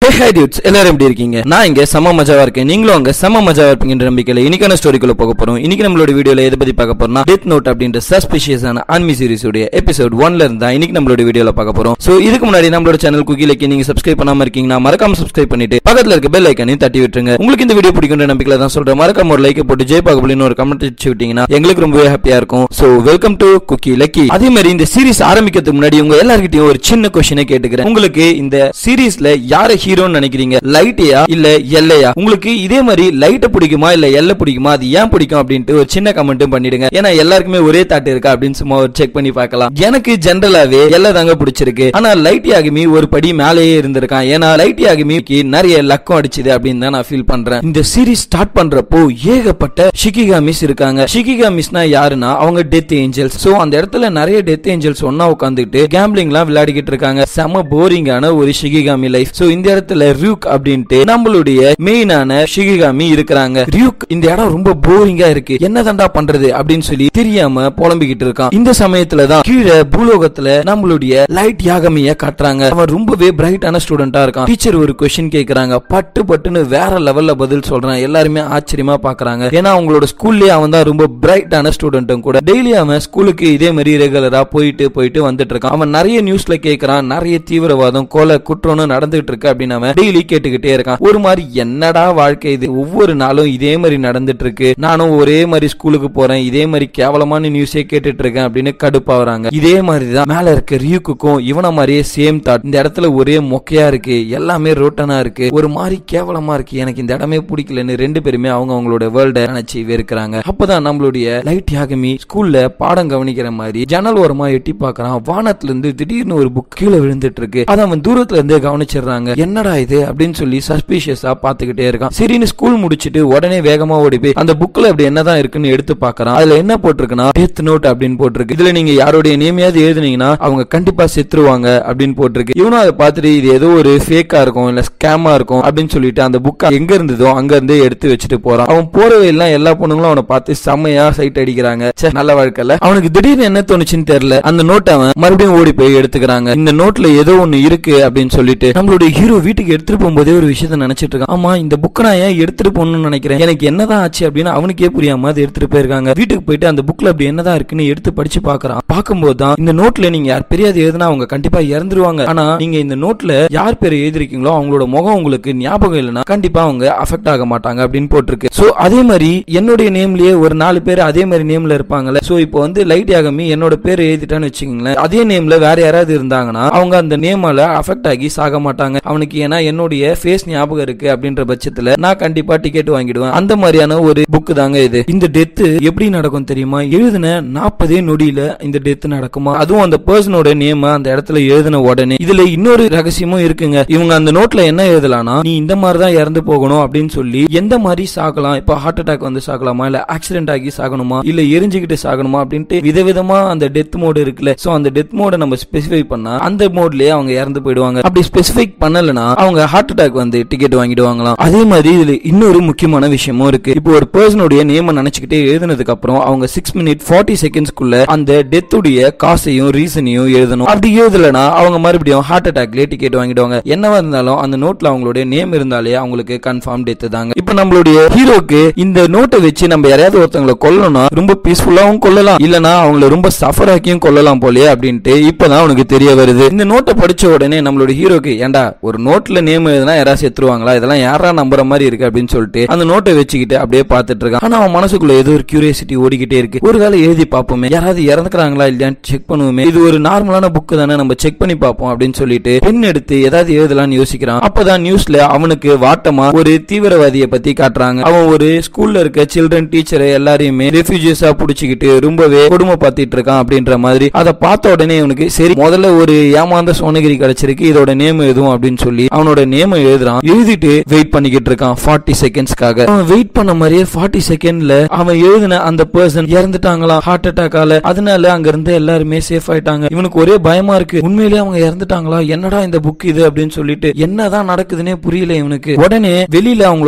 ஹே dudes எல்லாரும் எப்படி இருக்கீங்க நான் இங்க செம மஜாவா இருக்கேன் நீங்களும் அங்க செம மஜாவா இருப்பீங்கன்ற நம்பிக்கையில இன்னைக்கான ஸ்டோரிக்குள்ள போக போறோம் இன்னைக்கு நம்மளோட வீடியோல எதை பத்தி பார்க்க போறோம்னா டெத் நோட் அப்படின்ற சஸ்பிஷியஸான ஆன்மி சீரிஸ் உடைய எபிசோட் ஒன்ல இருந்தா இன்னைக்கு நம்மளோட வீடியோல பார்க்க போறோம் சோ இதுக்கு முன்னாடி நம்மளோட சேனல் குக்கிலக்கு நீங்க சப்ஸ்கிரைப் பண்ணாம இருக்கீங்கன்னா மறக்காம சப்ஸ்கிரைப் பண்ணிட்டு பக்கத்துல இருக்க பெல் ஐக்கனையும் தட்டி விட்டுருங்க உங்களுக்கு இந்த வீடியோ பிடிக்குன்ற நம்பிக்கையில தான் சொல்றேன் மறக்காம ஒரு லைக் போட்டு ஜெய் பாகபலின்னு ஒரு கமெண்ட் வச்சு விட்டீங்கன்னா எங்களுக்கு ரொம்பவே ஹாப்பியா இருக்கும் so welcome to cookie lucky அதே மாதிரி இந்த சீரிஸ் ஆரம்பிக்கிறதுக்கு முன்னாடி உங்க எல்லார்கிட்டயும் ஒரு சின்ன கொஸ்டினை கேட்டுக்கிறேன் உங்களுக்கு இந்த சீரிஸ்ல யார ஹீரோன்னு நினைக்கிறீங்க லைட்டையா இல்ல எல்லையா உங்களுக்கு இதே மாதிரி லைட்ட பிடிக்குமா இல்ல எல்லை பிடிக்குமா அது ஏன் பிடிக்கும் அப்படின்ட்டு ஒரு சின்ன கமெண்ட்டும் பண்ணிடுங்க ஏன்னா எல்லாருக்குமே ஒரே தாட் இருக்கா அப்படின்னு சும்மா ஒரு செக் பண்ணி பார்க்கலாம் எனக்கு ஜென்ரலாவே எல்லை தாங்க பிடிச்சிருக்கு ஆனா லைட் யாகுமி ஒரு படி மேலேயே இருந்திருக்கான் ஏன்னா லைட் யாகுமிக்கு நிறைய லக்கம் அடிச்சுது அப்படின்னு தான் நான் ஃபீல் பண்றேன் இந்த சீரிஸ் ஸ்டார்ட் பண்றப்போ ஏகப்பட்ட ஷிகிகாமிஸ் இருக்காங்க ஷிகிகாமிஸ்னா யாருன்னா அவங்க டெத் ஏஞ்சல்ஸ் சோ அந்த இடத்துல நிறைய டெத் ஏஞ்சல்ஸ் ஒன்னா உட்காந்துட்டு கேம்பிளிங்லாம் விளையாடிக்கிட்டு இருக்காங்க செம போரிங்கான ஒரு ஷிகிகாமி லைஃப் சோ இந்த இடத்துல ரியூக் அப்படின்ட்டு நம்மளுடைய மெயினான ஷிகிகாமி இருக்கிறாங்க ரியூக் இந்த இடம் ரொம்ப போரிங்கா இருக்கு என்னதான்டா பண்றது அப்படின்னு சொல்லி தெரியாம புலம்பிக்கிட்டு இருக்கான் இந்த சமயத்துல தான் கீழே பூலோகத்துல நம்மளுடைய லைட் யாகமிய காட்டுறாங்க அவன் ரொம்பவே பிரைட்டான ஸ்டூடெண்டா இருக்கான் டீச்சர் ஒரு கொஸ்டின் கேக்குறாங்க பட்டு பட்டுன்னு வேற லெவல்ல பதில் சொல்றான் எல்லாருமே ஆச்சரியமா பாக்குறாங்க ஏன்னா அவங்களோட ஸ்கூல்லயே அவன் தான் ரொம்ப பிரைட்டான ஸ்டூடெண்ட்டும் கூட டெய்லி அவன் ஸ்கூலுக்கு இதே மாதிரி ரெகுலரா போயிட்டு போயிட்டு வந்துட்டு இருக்கான் அவன் நிறைய நியூஸ்ல கேக்குறான் நிறைய தீவிரவாதம் கொலை குற்றம்னு நடந்துட்டு இருக்கு அப்படின்னு அவன் டெய்லி கேட்டுக்கிட்டே இருக்கான் ஒரு மாதிரி என்னடா வாழ்க்கை இது ஒவ்வொரு நாளும் இதே மாதிரி நடந்துட்டு இருக்கு நானும் ஒரே மாதிரி ஸ்கூலுக்கு போறேன் இதே மாதிரி கேவலமான நியூஸே கேட்டுட்டு இருக்கேன் அப்படின்னு கடுப்பாவறாங்க இதே மாதிரி தான் மேல இருக்க ரியூக்குக்கும் இவன மாதிரியே சேம் தாட் இந்த இடத்துல ஒரே மொக்கையா இருக்கு எல்லாமே ரோட்டனா இருக்கு ஒரு மாதிரி கேவலமா இருக்கு எனக்கு இந்த இடமே பிடிக்கலன்னு ரெண்டு பேருமே அவங்க அவங்களோட வேர்ல்ட நினைச்சு வெறுக்கிறாங்க அப்பதான் நம்மளுடைய லைட் யாகமி ஸ்கூல்ல பாடம் கவனிக்கிற மாதிரி ஜன்னல் ஓரமா எட்டி பார்க்கறான் வானத்துல இருந்து திடீர்னு ஒரு புக் கீழே விழுந்துட்டு இருக்கு அதை அவன் தூரத்துல இருந்தே கவனிச்சிடுறாங்க என்னடா இது அப்படின்னு சொல்லி சஸ்பீஷியஸா பாத்துக்கிட்டே இருக்கான் சரின்னு ஸ்கூல் முடிச்சிட்டு உடனே வேகமா ஓடி போய் அந்த புக்ல அப்படி என்னதான் இருக்குன்னு எடுத்து பார்க்கறான் அதுல என்ன போட்டிருக்குன்னா டெத் நோட் அப்படின்னு போட்டிருக்கு இதுல நீங்க யாருடைய நேமையாவது எழுதுனீங்கன்னா அவங்க கண்டிப்பா செத்துருவாங்க அப்படின்னு போட்டிருக்கு இவனும் அதை பார்த்துட்டு இது ஏதோ ஒரு ஃபேக்கா இருக்கும் இல்ல ஸ்கேமா இருக்கும் அப்படின்னு சொல்லிட்டு அந்த புக் எங்க இருந்ததோ அங்க இருந்தே எடுத்து வச்சுட்டு போறான் அவன் போறவை எல்லாம் எல்லா பொண்ணுங்களும் அவனை பார்த்து செம்மையா சைட் அடிக்கிறாங்க ச்சே, நல்ல வாழ்க்கையில அவனுக்கு திடீர்னு என்ன தோணுச்சுன்னு தெரியல அந்த நோட்டை அவன் மறுபடியும் ஓடி போய் எடுத்துக்கிறாங்க இந்த நோட்ல ஏதோ ஒண்ணு இருக்கு அப்படின்னு சொல்லிட்டு நம்மளுடைய ஹீரோ வீட்டுக்கு எடுத்துட்டு போகும்போதே ஒரு விஷயத்த நினைச்சிட்டு இருக்கான் ஆமா இந்த புக்கை நான் ஏன் எடுத்துட்டு போகணும்னு நினைக்கிறேன் எனக்கு என்னதான் ஆச்சு அப்படின்னு அவனுக்கே புரியாம அதை எடுத்துட்டு போயிருக்காங்க வீட்டுக்கு போயிட்டு அந்த புக்ல அப்படி என்னதான் இருக்குன்னு எடுத்து படிச்சு பாக்குறான் பார்க்கும்போது தான் இந்த நோட்ல நீங்க யார் பெரியாது எழுதுனா அவங்க கண்டிப்பா இறந்துருவாங்க ஆனா நீங்க இந்த நோட்ல யார் பேர் எழுதிருக்கீங்களோ அவங்களோட முகம் உங்களுக்கு ஞாபகம் இல்லைன்னா கண்டிப்பா அவங்க அஃபெக்ட் ஆக மாட்டாங்க அப்படின்னு போட்டிருக்கு சோ அதே மாதிரி என்னுடைய நேம்லயே ஒரு நாலு பேர் அதே மாதிரி நேம்ல இருப்பாங்கல்ல சோ இப்போ வந்து லைட் யாகமி என்னோட பேர் எழுதிட்டான்னு வச்சுக்கோங்களேன் அதே நேம்ல வேற யாராவது இருந்தாங்கன்னா அவங்க அந்த நேமால அஃபெக்ட் ஆகி சாக மாட்டாங்க அவனுக்கு ஏன்னா என்னுடைய ஃபேஸ் ஞாபகம் இருக்கு அப்படின்ற பட்சத்துல நான் கண்டிப்பா டிக்கெட் வாங்கிடுவேன் அந்த மாதிரியான ஒரு புக் தாங்க இது இந்த டெத் எப்படி நடக்கும் தெரியுமா எழுதின நாற்பதே நொடியில இந்த டெத் நடக்குமா அதுவும் அந்த பர்சனோட நேம அந்த இடத்துல எழுதின உடனே இதுல இன்னொரு ரகசியமும் இருக்குங்க இவங்க அந்த நோட்ல என்ன எழுதலாம்னா நீ இந்த மாதிரி தான் இறந்து போகணும் அப்படின்னு சொல்லி எந்த மாதிரி சாகலாம் இப்ப ஹார்ட் அட்டாக் வந்து சாகலாமா இல்ல ஆக்சிடென்ட் ஆகி சாகணுமா இல்ல எரிஞ்சுக்கிட்டு சாகணுமா அப்படின்ட்டு விதவிதமா அந்த டெத் மோடு இருக்குல்ல சோ அந்த டெத் மோட நம்ம ஸ்பெசிஃபை பண்ணா அந்த மோட்லயே அவங்க இறந்து போயிடுவாங்க அப்படி ஸ்பெசிஃபிக் பண்ணலனா அவங்க ஹார்ட் அட்டாக் வந்து டிக்கெட் வாங்கிடுவாங்களாம் அதே மாதிரி இதுல இன்னொரு முக்கியமான விஷயமும் இருக்கு இப்போ ஒரு பர்சனுடைய நேம நினைச்சுக்கிட்டே எழுதுனதுக்கு அப்புறம் அவங்க சிக்ஸ் மினிட் ஃபார்ட்டி செகண்ட்ஸ்க்குள்ள அந்த டெத்துடைய காசையும் ரீசனையும் எழுதணும் அப்படி எழுதலனா அவங்க மறுபடியும் ஹார்ட் அட்டாக்லயே டிக்கெட் வாங்கிடுவாங்க என்னவா இருந்தாலும் அந்த நோட்ல அவங்களுடைய நேம் இருந்தாலே அவங்களுக்கு கன்ஃபார்ம் டெத் தாங்க இப்போ நம்மளுடைய ஹீரோக்கு இந்த நோட்டை வச்சு நம்ம யாரையாவது ஒருத்தவங்களை கொல்லணும்னா ரொம்ப பீஸ்ஃபுல்லாவும் கொல்லலாம் இல்லனா அவங்கள ரொம்ப சஃபர் ஆக்கியும் கொல்லலாம் போலயே அப்படின்ட்டு இப்பதான் அவனுக்கு தெரிய வருது இந்த நோட்டை படிச்ச உடனே நம்மளோட ஹீரோக்கு ஏன்டா ஒரு நோட்ல நேம் எழுதுனா யாராவது செத்துருவாங்களா இதெல்லாம் யாரா நம்புற மாதிரி இருக்கு அப்படின்னு சொல்லிட்டு அந்த நோட்டை வச்சுக்கிட்டு அப்படியே பார்த்துட்டு இருக்கான் ஆனா அவன் மனசுக்குள்ள ஏதோ ஒரு கியூரியாசிட்டி ஓடிக்கிட்டே இருக்கு ஒரு வேளை எழுதி பார்ப்போமே யாராவது இறந்துக்கிறாங்களா இல்லையான்னு செக் பண்ணுவோமே இது ஒரு நார்மலான புக்கு தானே நம்ம செக் பண்ணி பார்ப்போம் அப்படின்னு சொல்லிட்டு பென் எடுத்து ஏதாவது எழுதலாம்னு யோசிக்கிறான் அப்பதான் நியூஸ்ல அவனுக்கு வாட்டமா ஒரு தீவிரவாதியை பத்தி காட்டுறாங்க அவன் ஒரு ஸ்கூல்ல இருக்க சில்ட்ரன் டீச்சரை எல்லாரையுமே ரெஃப்யூஜிஸா புடிச்சுக்கிட்டு ரொம்பவே கொடுமை பார்த்திட்டு இருக்கான் அப்படின்ற மாதிரி அதை பார்த்த உடனே அவனுக்கு சரி முதல்ல ஒரு ஏமாந்த சோனகிரி கிடைச்சிருக்கு இதோட நேம் எழுதும் அப்படின்னு சொல்லி அவனோட நேம் எழுதுறான் எழுதிட்டு வெயிட் பண்ணிக்கிட்டு இருக்கான் ஃபார்ட்டி செகண்ட்ஸ்க்காக அவன் வெயிட் பண்ண மாதிரியே ஃபார்ட்டி செகண்ட்ல அவன் எழுதின அந்த பர்சன் இறந்துட்டாங்களாம் ஹார்ட் அட்டாக்கால அதனால அங்க இருந்து எல்லாருமே சேஃப் ஆயிட்டாங்க இவனுக்கு ஒரே பயமா இருக்கு உண்மையிலேயே அவங்க இறந்துட்டாங்களா என்னடா இந்த புக் இது அப்படின்னு சொல்லிட்டு என்னதான் நடக்குதுன்னே புரியல இவனுக்கு உடனே வெளியில அவங்களுடைய அம்மா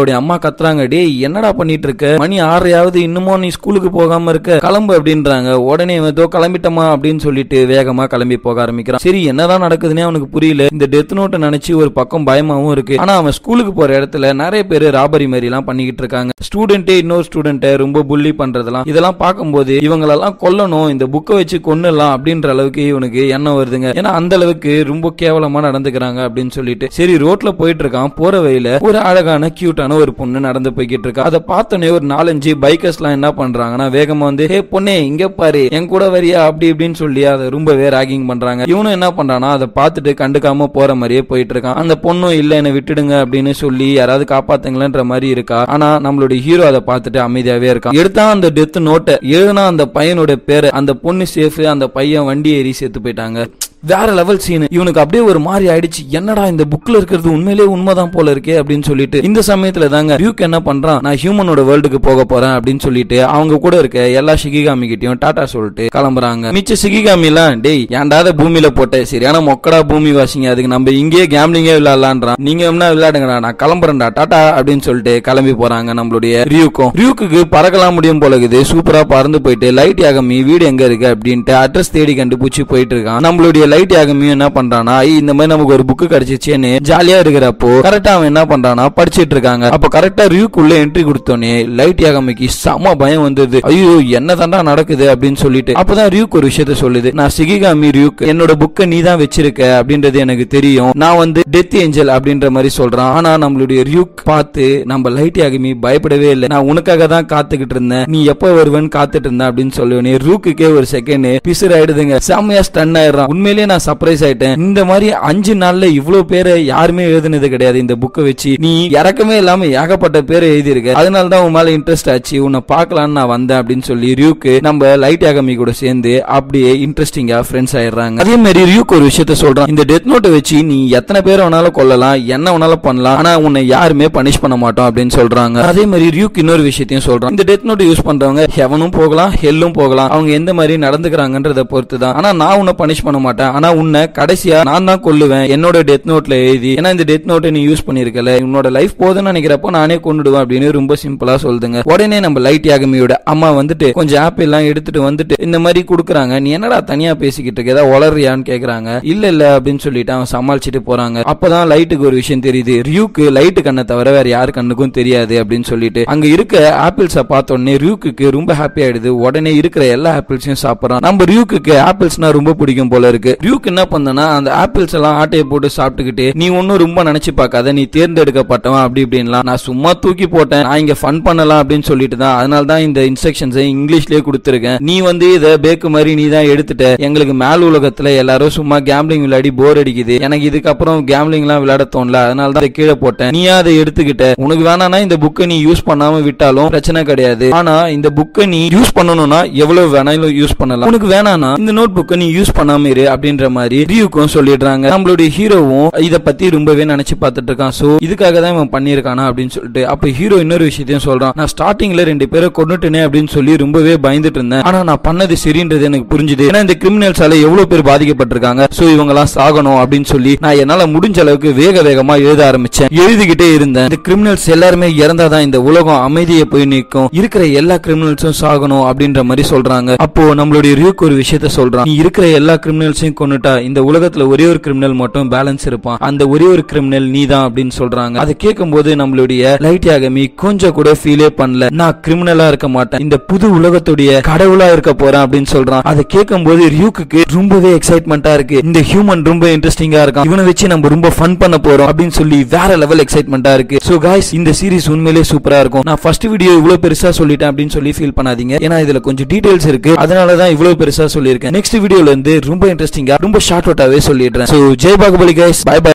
கத்துறாங்க டேய் என்னடா பண்ணிட்டு இருக்க மணி ஆறையாவது இன்னமும் நீ ஸ்கூலுக்கு போகாம இருக்க கிளம்பு அப்படின்றாங்க உடனே இவன் ஏதோ கிளம்பிட்டமா அப்படின்னு சொல்லிட்டு வேகமா கிளம்பி போக ஆரம்பிக்கிறான் சரி என்னதான் நடக்குதுன்னே அவனுக்கு புரியல இந்த டெத் நோட்டை நினைச்சு ஒரு பக்கம் பயமாவும் இருக்கு ஆனா அவன் ஸ்கூலுக்கு போற இடத்துல நிறைய பேர் ராபரி மாதிரி எல்லாம் பண்ணிக்கிட்டு இருக்காங்க ஸ்டூடெண்டே இன்னொரு ஸ்டூடெண்ட்டை ரொம்ப புள்ளி பண்றதெல்லாம் இதெல்லாம் பார்க்கும்போது இவங்களெல்லாம் கொல்லணும் இந்த புக்கை வச்சு கொன்னுலாம் அப்படின்ற அளவுக்கு இவனுக்கு எண்ணம் வருதுங்க ஏன்னா அந்த அளவுக்கு ரொம்ப கேவலமா நடந்துக்கிறாங்க அப்படின்னு சொல்லிட்டு சரி ரோட்ல போயிட்டு இருக்கான் போற வழியில ஒரு அழகான கியூட்டான ஒரு பொண்ணு நடந்து போய்கிட்டு இருக்கா அதை பார்த்தோன்னே ஒரு நாலஞ்சு பைக்கர்ஸ் எல்லாம் என்ன பண்றாங்கன்னா வேகமா வந்து ஹே பொண்ணே இங்க பாரு என் கூட வரியா அப்படி இப்படின்னு சொல்லி அதை ரொம்பவே ராகிங் பண்றாங்க இவனும் என்ன பண்றானா அதை பார்த்துட்டு கண்டுக்காம போற மாதிரியே போயிட்டு இருக்கான் அந்த பொண்ணும் இல்ல என்ன விட்டுடுங்க அப்படின்னு சொல்லி யாராவது காப்பாத்துங்களேன்ற மாதிரி இருக்கா ஆனா நம்மளுடைய ஹீரோ அதை பார்த்துட்டு அமைதியாவே இருக்கான் எடுத்தா அந்த டெத் நோட்டை எழுதுனா அந்த பையனோட பேரை அந்த பொண்ணு சேஃப் அந்த பையன் வண்டி ஏறி செத்து போயிட்டாங்க வேற லெவல் சீன் இவனுக்கு அப்படியே ஒரு மாதிரி ஆயிடுச்சு என்னடா இந்த புக்ல இருக்கிறது உண்மையிலேயே உண்மைதான் போல இருக்கே அப்படின்னு சொல்லிட்டு இந்த சமயத்துல தாங்க ரியூக் என்ன பண்றான் நான் ஹியூமனோட வேர்ல்டுக்கு போக போறேன் அப்படின்னு சொல்லிட்டு அவங்க கூட இருக்க எல்லா சிகிகாமி கிட்டயும் டாடா சொல்லிட்டு கிளம்புறாங்க மிச்ச சிகிகாமி எல்லாம் டேய் ஏன்டாத பூமியில போட்ட சரியான மொக்கடா பூமி வாசிங்க அதுக்கு நம்ம இங்கேயே கேம்லிங்கே விளையாடலான்றான் நீங்க என்ன விளையாடுங்கடா நான் கிளம்புறேன்டா டாடா அப்படின்னு சொல்லிட்டு கிளம்பி போறாங்க நம்மளுடைய ரியூக்கும் ரியூக்கு பறக்கலாம் முடியும் போல இருக்குது சூப்பரா பறந்து போயிட்டு லைட் யாகமி வீடு எங்க இருக்கு அப்படின்ட்டு அட்ரஸ் தேடி கண்டுபிடிச்சு போயிட்டு இருக்கான் நம்மளுடைய லைட் யாகமியும் என்ன பண்றானா "ஐய், இந்த மாதிரி நமக்கு ஒரு புக்கு கிடைச்சிச்சேன்னு ஜாலியா இருக்கிறப்போ கரெக்டா அவன் என்ன பண்றானா படிச்சிட்டு இருக்காங்க அப்ப கரெக்டா ரியூக்குள்ள என்ட்ரி கொடுத்தோன்னே லைட் யாகமிக்கு செம பயம் வந்தது ஐயோ என்ன தாண்டா நடக்குது அப்படின்னு சொல்லிட்டு அப்பதான் ரியூக் ஒரு விஷயத்த சொல்லுது நான் சிகிகாமி ரியூக் என்னோட புக்கை நீ தான் வச்சிருக்க அப்படின்றது எனக்கு தெரியும் நான் வந்து டெத் ஏஞ்சல் அப்படின்ற மாதிரி சொல்றான் ஆனா நம்மளுடைய ரியூக் பார்த்து நம்ம லைட் யாகமி பயப்படவே இல்லை நான் உனக்காக தான் காத்துக்கிட்டு இருந்தேன் நீ எப்ப வருவேன்னு காத்துட்டு இருந்தேன் அப்படின்னு சொல்லுவேன் ரூக்குக்கே ஒரு செகண்ட் பிசுறு ஆயிடுதுங்க செம்மையா ஸ்டன் ஆயிடுறான் உண்மையிலேயே நான் சர்ப்ரைஸ் ஆயிட்டேன் இந்த மாதிரி அஞ்சு நாள்ல இவ்வளவு பேரை யாருமே எழுதுனது கிடையாது இந்த புக்கை வச்சு நீ இறக்கமே இல்லாம ஏகப்பட்ட பேரை எழுதியிருக்க அதனால தான் உன் மேல இன்ட்ரெஸ்ட் ஆச்சு உன்னை பார்க்கலான்னு நான் வந்தேன் அப்படின்னு சொல்லி ரியூக்கு நம்ம லைட் யாகமி கூட சேர்ந்து அப்படியே இன்ட்ரெஸ்டிங்கா ஃப்ரெண்ட்ஸ் ஆயிடுறாங்க அதே மாதிரி ரியூக்கு ஒரு விஷயத்த சொல்றான் இந்த டெத் நோட்டை வச்சு நீ எத்தனை பேர் வேணாலும் கொல்லலாம் என்ன வேணாலும் பண்ணலாம் ஆனா உன்னை யாருமே பனிஷ் பண்ண மாட்டோம் அப்படின்னு சொல்றாங்க அதே மாதிரி ரியூக் இன்னொரு விஷயத்தையும் சொல்றான் இந்த டெத் நோட் யூஸ் பண்றவங்க ஹெவனும் போகலாம் ஹெல்லும் போகலாம் அவங்க எந்த மாதிரி நடந்துக்கிறாங்கன்றத பொறுத்து தான் ஆனா நான் உன்னை பனிஷ் பண்ண மாட்டேன் ஆனா உன்னை கடைசியா நான் தான் கொல்லுவேன் என்னோட டெத் நோட்ல எழுதி ஏன்னா இந்த டெத் நோட்டை நீ யூஸ் பண்ணிருக்கல உன்னோட லைஃப் போதும்னு நினைக்கிறப்போ நானே கொண்டுடுவேன் அப்படின்னு ரொம்ப சிம்பிளா சொல்லுதுங்க உடனே நம்ம லைட் யாகமியோட அம்மா வந்துட்டு கொஞ்சம் ஆப்பிள் எல்லாம் எடுத்துட்டு வந்துட்டு இந்த மாதிரி கொடுக்குறாங்க நீ என்னடா தனியா பேசிக்கிட்டு இருக்க ஏதாவது வளர்றியான்னு கேக்குறாங்க இல்ல இல்ல அப்படின்னு சொல்லிட்டு அவன் சமாளிச்சுட்டு போறாங்க அப்பதான் லைட்டுக்கு ஒரு விஷயம் தெரியுது ரியூக்கு லைட்டு கண்ணை தவிர வேற யாரு கண்ணுக்கும் தெரியாது அப்படின்னு சொல்லிட்டு அங்க இருக்க ஆப்பிள்ஸ பார்த்த உடனே ரியூக்கு ரொம்ப ஹாப்பி ஆயிடுது உடனே இருக்கிற எல்லா ஆப்பிள்ஸையும் சாப்பிடுறான் நம்ம ரியூக்கு ஆப்பிள்ஸ்னா ரொம்ப பிடிக்கும் போல இருக்கு ரியூக் என்ன பண்ணனா அந்த ஆப்பிள்ஸ் எல்லாம் ஆட்டையை போட்டு சாப்பிட்டுக்கிட்டு நீ ஒன்னும் ரொம்ப நினைச்சு பார்க்காத நீ தேர்ந்தெடுக்கப்பட்டவன் அப்படி இப்படின்லாம் நான் சும்மா தூக்கி போட்டேன் நான் இங்க ஃபன் பண்ணலாம் அப்படின்னு சொல்லிட்டு தான் அதனால தான் இந்த இன்ஸ்ட்ரக்ஷன்ஸை இங்கிலீஷ்லயே கொடுத்துருக்கேன் நீ வந்து இதை பேக்கு மாதிரி நீ தான் எடுத்துட்ட எங்களுக்கு மேல் உலகத்துல எல்லாரும் சும்மா கேம்லிங் விளையாடி போர் அடிக்குது எனக்கு இதுக்கப்புறம் கேம்லிங்லாம் விளையாட தோணல அதனால தான் இதை கீழே போட்டேன் நீ அதை எடுத்துக்கிட்ட உனக்கு வேணானா இந்த புக்கை நீ யூஸ் பண்ணாம விட்டாலும் பிரச்சனை கிடையாது ஆனா இந்த புக்கை நீ யூஸ் பண்ணணும்னா எவ்வளவு வேணாலும் யூஸ் பண்ணலாம் உனக்கு வேணானா இந்த நோட் புக்கை நீ யூஸ் பண்ணாம இரு அப்படின்ற மாதிரி ரியூக்கும் சொல்லிடுறாங்க நம்மளுடைய ஹீரோவும் இத பத்தி ரொம்பவே நினைச்சு பார்த்துட்டு இருக்கான் சோ இதுக்காக தான் இவன் பண்ணியிருக்கானா அப்படின்னு சொல்லிட்டு அப்ப ஹீரோ இன்னொரு விஷயத்தையும் சொல்றான் நான் ஸ்டார்டிங்ல ரெண்டு பேரை கொண்டுட்டேனே அப்படின்னு சொல்லி ரொம்பவே பயந்துட்டு இருந்தேன் ஆனா நான் பண்ணது சரின்றது எனக்கு புரிஞ்சுது ஏன்னா இந்த கிரிமினல்ஸால எவ்வளவு பேர் பாதிக்கப்பட்டிருக்காங்க சோ இவங்க எல்லாம் சாகணும் அப்படின்னு சொல்லி நான் என்னால முடிஞ்ச அளவுக்கு வேக வேகமா எழுத ஆரம்பிச்சேன் எழுதிக்கிட்டே இருந்தேன் இந்த கிரிமினல்ஸ் எல்லாருமே இறந்தாதான் இந்த உலகம் அமைதியை போய் நிற்கும் இருக்கிற எல்லா கிரிமினல்ஸும் சாகணும் அப்படின்ற மாதிரி சொல்றாங்க அப்போ நம்மளுடைய ரியூக்கு ஒரு விஷயத்த சொல்றான் நீ இருக்கிற எல்லா கிரிமினல்ஸையும் கொண்டுட்டா இந்த உலகத்துல ஒரே ஒரு கிரிமினல் மட்டும் பேலன்ஸ் இருப்பான் அந்த ஒரே ஒரு கிரிமினல் நீ தான் அப்படின்னு சொல்றாங்க அதை கேட்கும்போது நம்மளுடைய லைட் யாகமி கொஞ்சம் கூட ஃபீலே பண்ணல நான் கிரிமினலா இருக்க மாட்டேன் இந்த புது உலகத்துடைய கடவுளா இருக்க போறேன் அப்படின்னு சொல்றான் அதை கேட்கும்போது ரியூக்கு ரொம்பவே எக்ஸைட்மெண்டா இருக்கு இந்த ஹியூமன் ரொம்ப இன்ட்ரெஸ்டிங்கா இருக்கான் இவனை வச்சு நம்ம ரொம்ப ஃபன் பண்ண போறோம் அப்படின்னு சொல்லி வேற லெவல் எக்ஸைட்மெண்டா இருக்கு சோ காய்ஸ் இந்த சீரிஸ் உண்மையிலேயே சூப்பரா இருக்கும் நான் ஃபர்ஸ்ட் வீடியோ இவ்வளவு பெருசா சொல்லிட்டேன் அப்படின்னு சொல்லி ஃபீல் பண்ணாதீங்க ஏன்னா இதுல கொஞ்சம் டீடைல்ஸ் இருக்கு அதனால தான் இவ்வளவு பெருசா சொல்லியிருக்கேன் நெக்ஸ்ட் வீடியோல இருந்து ரொம்ப இன்ட்ரெஸ்டிங்கா ரொம்ப ஷார்ட் அவுட்டாவே சொல்லிடுறேன் so Jai Baahubali guys bye by